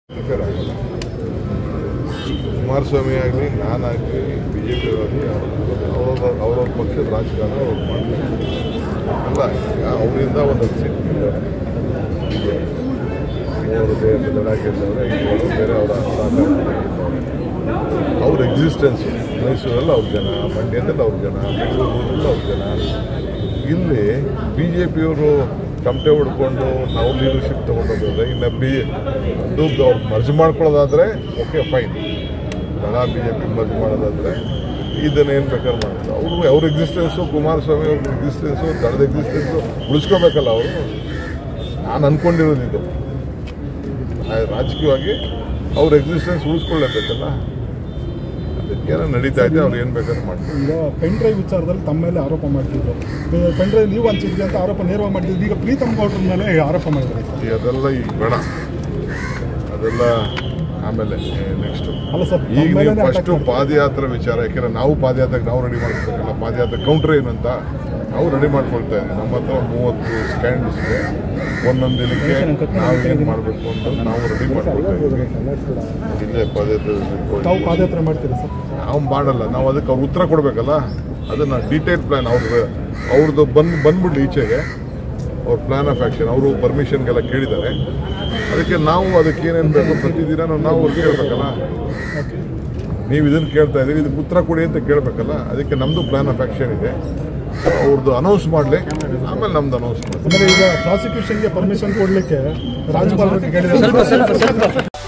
Prepare ಆಗಲ್ಲ ಕುಮಾರಸ್ವಾಮಿ ಆಗಲಿ ನಾನಾಗಲಿ B J P ಆಗಲಿ ಅವ್ರವ್ರ ಅವ್ರವ್ರ ಪಕ್ಷದ ರಾಜಕಾರಣ ಅವ್ರು ಮಾಡ್ತಾರೆ ಅಲ್ಲ ಈಗ ಅವರಿಂದ ಒಂದು ಸೀಟ್ ಗೆಲ್ಲವ್ರೆ. ಇದೆ ಮೂವರು ಬೇರೆ ದಡ ಗೆದ್ದವ್ರೆ ಇಬ್ಬರು ಬೇರೆ ಅವರ ಅವ್ರ ಎಕ್ಸಿಸ್ಟೆನ್ಸ್ ಮೈಸೂರಲ್ಲಿ ಅವ್ರ ಜನ ಮಂಡ್ಯದಲ್ಲಿ ಅವ್ರ ಜನ ಬೆಂಗಳೂರಲ್ಲಿ ಅವ್ರ ಜನ ಇಲ್ಲಿ ಬಿ ಜೆ ಪಿಯವರು ತಮಟೆ ಹೊಡ್ಕೊಂಡು ನಾವು ಲೀಡರ್ಶಿಪ್ ತೊಗೊಂಡೋದ್ರೆ ಇನ್ನು ಬಿ ಅದು ಅವ್ರು ಮರ್ಜ್ ಮಾಡ್ಕೊಳ್ಳೋದಾದರೆ ಓಕೆ ಫೈನ್ ದಳ ಬಿ ಜೆ ಪಿ ಮರ್ಜ್ ಮಾಡೋದಾದರೆ ಇದನ್ನು ಏನು ಬೇಕಾದ್ರೆ ಮಾಡ್ತಾರೆ ಅವರು ಅವ್ರ ಎಕ್ಸಿಸ್ಟೆನ್ಸು ಕುಮಾರಸ್ವಾಮಿ ಅವ್ರ ಎಕ್ಸಿಸ್ಟೆನ್ಸು ದಳದ ಎಕ್ಸಿಸ್ಟೆನ್ಸು ಉಳಿಸ್ಕೋಬೇಕಲ್ಲ ಅವರು ನಾನು ಅಂದ್ಕೊಂಡಿರೋದು ಇದು ಆ ರಾಜಕೀಯವಾಗಿ ಅವ್ರ ಎಕ್ಸಿಸ್ಟೆನ್ಸ್ ಉಳಿಸ್ಕೊಳ್ಳೇಬೇಕಲ್ಲ ಅದಕ್ಕೇನೋ ನಡೀತಾ ಇದೆ ಅವ್ರು ಏನು ಬೇಕಾದ್ರೂ ಮಾಡ್ತಾರೆ ಈಗ ಪೆನ್ ಡ್ರೈವ್ ವಿಚಾರದಲ್ಲಿ ತಮ್ಮ ಮೇಲೆ ಆರೋಪ ಮಾಡ್ತಿದ್ರು ಪೆನ್ ಡ್ರೈವ್ ನೀವು ಹಂಚಿದ್ರಿ ಅಂತ ಆರೋಪ ನೇರವಾಗಿ ಮಾಡ್ತಿದ್ರು ಈಗ ಪ್ರೀತಮ್ ಗೌಡ್ರ ಮೇಲೆ ಆರೋಪ ಮಾಡಿದ್ದಾರೆ ಸರ್. ಈ ಅದೆಲ್ಲ ಈಗ ಬೇಡ ಅದೆಲ್ಲ ಆಮೇಲೆ ನೆಕ್ಸ್ಟ್ ಅಲ್ಲ ಸರ್ ಈಗ ತಮ್ಮ ನೀವು ಮೇಲೆನೇ attack ಫಸ್ಟು ಮಾಡ್ತಾರೆ. ಪಾದಯಾತ್ರೆ ವಿಚಾರ ಯಾಕೆಂದ್ರೆ ನಾವು ಪಾದಯಾತ್ರೆಗೆ ನಾವು ರೆಡಿ ಮಾಡ್ಕೊಬೇಕಲ್ಲ ಪಾದಯಾತ್ರೆ ಕೌಂಟ್ರ್ ಏನಂತ ನಾವು ರೆಡಿ ಮಾಡ್ಕೊಳ್ತಾ ಇದ್ದೀವಿ ನಮ್ಮ ಹತ್ರ ಮೂವತ್ತು ಸ್ಕ್ಯಾಂಡ್ಸ್ ಇದೆ ಒಂದೊಂದು ದಿನಕ್ಕೆ ನಾವು ಏನು ಮಾಡಬೇಕು ಅಂತ ನಾವು ರೆಡಿ ಮಾಡ್ಕೊಳ್ತಾ ಇದ್ದೀವಿ ಇಲ್ಲೇ ಪಾದಯಾತ್ರೆ ತಾವು ಪಾದಯಾತ್ರೆ ಮಾಡ್ತೀರಾ ಸರ್ ನಾವು ಮಾಡಲ್ಲ ನಾವು ಅದಕ್ಕೆ ಅವ್ರು ಉತ್ತರ ಕೊಡಬೇಕಲ್ಲ ಅದನ್ನು ಡೀಟೇಲ್ ಪ್ಲ್ಯಾನ್ ಅವ್ರದ್ದು ಅವ್ರದ್ದು ಬಂದು ಬಂದ್ಬಿಡ್ಲಿ ಈಚೆಗೆ ಅವ್ರ ಪ್ಲ್ಯಾನ್ ಆಫ್ ಆ್ಯಕ್ಷನ್ ಅವರು ಪರ್ಮಿಷನ್ಗೆಲ್ಲ ಕೇಳಿದ್ದಾರೆ ಅದಕ್ಕೆ ನಾವು ಅದಕ್ಕೆ ಏನೇನು ಬೇಕು ಪ್ರತಿದಿನ ನಾವು ಅವ್ರಿಗೆ ಕೇಳಬೇಕಲ್ಲ ನೀವು ಇದನ್ನು ಕೇಳ್ತಾ ಇದ್ದೀವಿ ಇದಕ್ಕೆ ಉತ್ತರ ಕೊಡಿ ಅಂತ ಕೇಳಬೇಕಲ್ಲ ಅದಕ್ಕೆ ನಮ್ಮದು ಪ್ಲ್ಯಾನ್ ಆಫ್ ಆ್ಯಕ್ಷನ್ ಇದೆ ಸೊ ಅವ್ರದ್ದು ಅನೌನ್ಸ್ ಮಾಡಲಿ ಆಮೇಲೆ ನಮ್ದು ಅನೌನ್ಸ್ ಮಾಡಿ ಆಮೇಲೆ ಈಗ ಪ್ರಾಸಿಕ್ಯೂಷನ್ಗೆ ಪರ್ಮಿಷನ್ ಕೊಡಲಿಕ್ಕೆ ರಾಜ್ಯಪಾಲರಿಗೆ ಕೇಳಿದ್ದಾರೆ